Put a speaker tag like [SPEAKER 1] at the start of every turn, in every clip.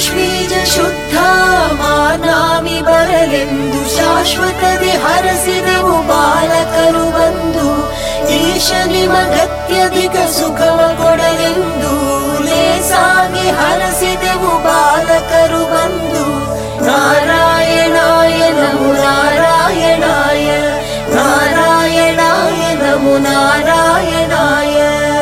[SPEAKER 1] ಆಶ್ವೀಜ ಶುದ್ಧ ಮಾನಾಮಿ ಬರಲೆಂದು ಶಾಶ್ವತದೆ ಹರಸಿದೆವು ಬಾಲಕರು ಬಂದು ಈಶ ನಿಮಗತ್ಯಧಿಕ ಸುಖವ ಕೊಡಲೆಂದು ಲೇಸಾಗಿ ಹರಸಿದೆವು ಬಾಲಕರು ಬಂದು ನಾರಾಯಣಾಯ ನಮೋ ನಾರಾಯಣಾಯ ನಾರಾಯಣಾಯ ನಮೋ ನಾರಾಯಣಾಯ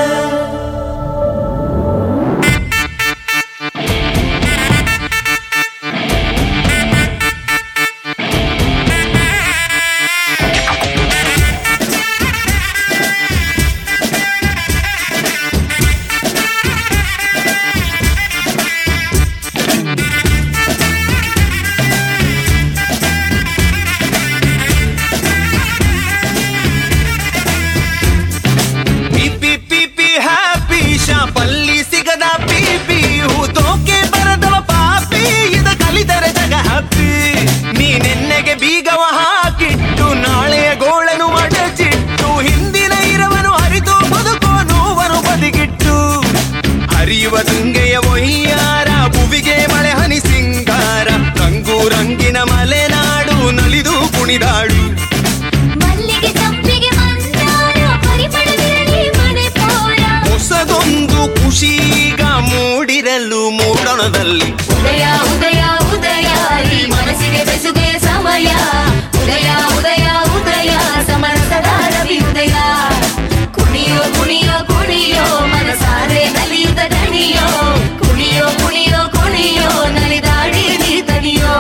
[SPEAKER 2] ಪಿಪಿ ಪಿಪಿ ಹ್ಯಾಪಿ ಶಾಪಲ್ಲಿ ಸಿಗದ ಪಿಪಿ ಹೂತೋಕೆ ಬರದವ ಪಾಪಿ ಇದ ಕಲಿತರೆ ಜಗ ಹ್ಯಾಪಿ ನೀನೆನ್ನೆಗೆ ಬೀಗವ ಹಾಕಿಟ್ಟು ನಾಳೆಯ ಗೋಳನು ಮಡಚಿಟ್ಟು ಹಿಂದಿನ ಇರವನು ಅರಿತು ಬದುಕೋ ನೋವನು ಬದಿಗಿಟ್ಟು ಹರಿಯುವ ತುಂಗೆಯ ಒಯ್ಯಾರ ಭುವಿಗೆ ಮಳೆ ಹನಿ ಸಿಂಗಾರ ರಂಗು ರಂಗಿನ ಮಲೆನಾಡು ನಲಿದು ಕುಣಿದಾಡು
[SPEAKER 3] ಮಲ್ಲಿಗೆ ಸಂಪಿಗೆ ಮಂದಾರ ಪರಿಮಳವಿರಲಿ ಮನೆ ಪೋರ
[SPEAKER 2] ಹೊಸದೊಂದು ಖುಷೀಗ ಮೂಡಿರಲು ಮೂಡಣದಲ್ಲಿ
[SPEAKER 3] ಉದಯ ಉದಯ ಉದಯ ಈ ಮನಸ್ಸಿಗೆ ಬೆಸುಗೆ ಸಮಯ ಉದಯ ಉದಯ ಉದಯ ಸಮರಸದ ರವಿ ಉದಯ ಕುಣಿಯೋ ಕುಣಿಯೋ ಕುಣಿಯೋ ಮನಸಾರೆ ನಲಿಯುತ್ತ ದಣಿಯೋ ಕುಣಿಯೋ ಕುಣಿಯೋ ಕುಣಿಯೋ ನಲಿದಾಡಿ ನೀ ತಣಿಯೋ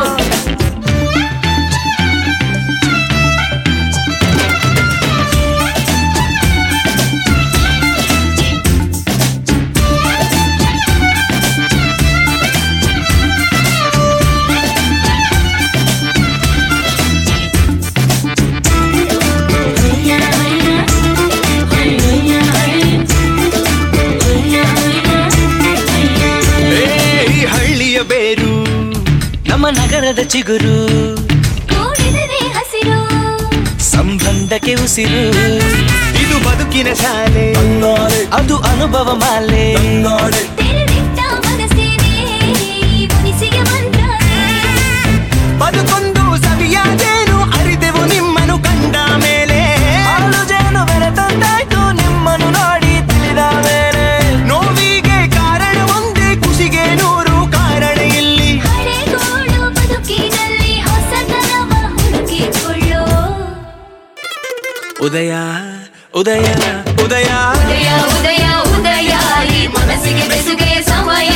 [SPEAKER 2] ಏ, ಈ ಹಳ್ಳಿಯ ಬೇರು ನಮ್ಮ ನಗರದ ಚಿಗುರು
[SPEAKER 3] ಕೂಡಿದರೆ ಹಸಿರು
[SPEAKER 2] ಸಂಬಂಧಕ್ಕೆ ಉಸಿರು ಇದು ಬದುಕಿನ ಶಾಲೆ ಅದು ಅನುಭವ ಮಾಲೆ
[SPEAKER 3] ತೆರೆದಿಟ್ಟ ಮನಸ್ಸೇನೆ ಈ ಮುನಿಸಿಗೆ ಮಂತ್ರಾನೆ
[SPEAKER 2] ಬದುಕೊಂದು ಸವಿಯಾದೇನು ಅರಿದೆವು ನಿಮ್ಮನ್ನು ಕಂಡ ಮೇಲೆ ಜೇನು ಬೆರೆತಂದಾಯ್ತು ನಿಮ್ಮನ್ನು ನೋಡಿ ತಿಳಿದ ಮೇಲೆ ನೋವಿಗೆ ಕಾರಣ ಒಂದೇ ಖುಷಿಗೆ ನೂರು ಕಾರಣ ಇಲ್ಲಿ
[SPEAKER 3] ಹಳೆಗೋಡು ಬದುಕಿನಲ್ಲಿ ಹೊಸತನವ ಹುಡುಕಿಕೊಳ್ಳೋ
[SPEAKER 2] ಉದಯ ಉದಯ ಉದಯ
[SPEAKER 3] ಉದಯ ಉದಯ ಉದಯ ಈ ಮನಸ್ಸಿಗೆ ಬೆಸುಗೆ ಸಮಯ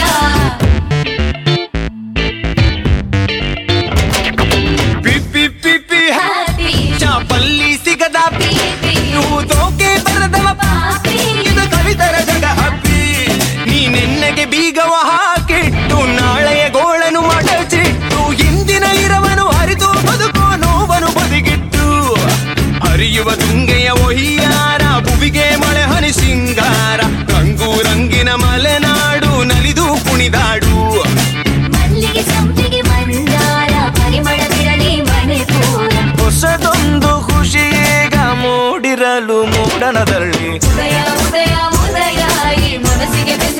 [SPEAKER 2] ಪಿಪ್ಪಿ ಪಿಪ್ಪಿ
[SPEAKER 3] ಹ್ಯಾಪಿ
[SPEAKER 2] ಚಾಪಲ್ಲಿ ಸಿಗದ
[SPEAKER 3] ಪೀಪಿ
[SPEAKER 2] ತೋಕೆ ಬರದವ
[SPEAKER 3] ಪಾಪಿ
[SPEAKER 2] ಇದು ಕವಿತರ ಜಗ ಹಬ್ಬಿ ನೀನೆನ್ನೆಗೆ ಬೀಗವ ಹಾಕಿಟ್ಟು ನಾಳೆಯ ಗೋಳನು ಮಡಚಿಟ್ಟು ಇಂದಿನ ಇರವನು ಅರಿತು ಬದುಕೋ ನೋವನು ಬದಿಗಿಟ್ಟು ಹರಿಯುವ ತುಂಗೆಯ ಒಯ್ಯಾರ ಭುವಿಗೆ ಮಳೆ ಹನಿ ಸಿಂಗಾರ ರಂಗು ರಂಗಿನ ಮಲೆನಾಡು ನಲಿದು ಕುಣಿದಾಡು
[SPEAKER 3] ಮಲ್ಲಿಗೆ ಸಂಪಿಗೆ ಮಂದಾರ ಪರಿಮಳವಿರಲಿ ಮನೆ ಪೂರ
[SPEAKER 2] ಹೊಸದೊಂದು ಖುಷಿಯೀಗ ಮೂಡಿರಲು ಮೂಡಣದಲ್ಲಿ
[SPEAKER 3] ಉದಯ ಉದಯ ಉದಯ ಈ ಮನಸ್ಸಿಗೆ ಬೆಸುಗೆ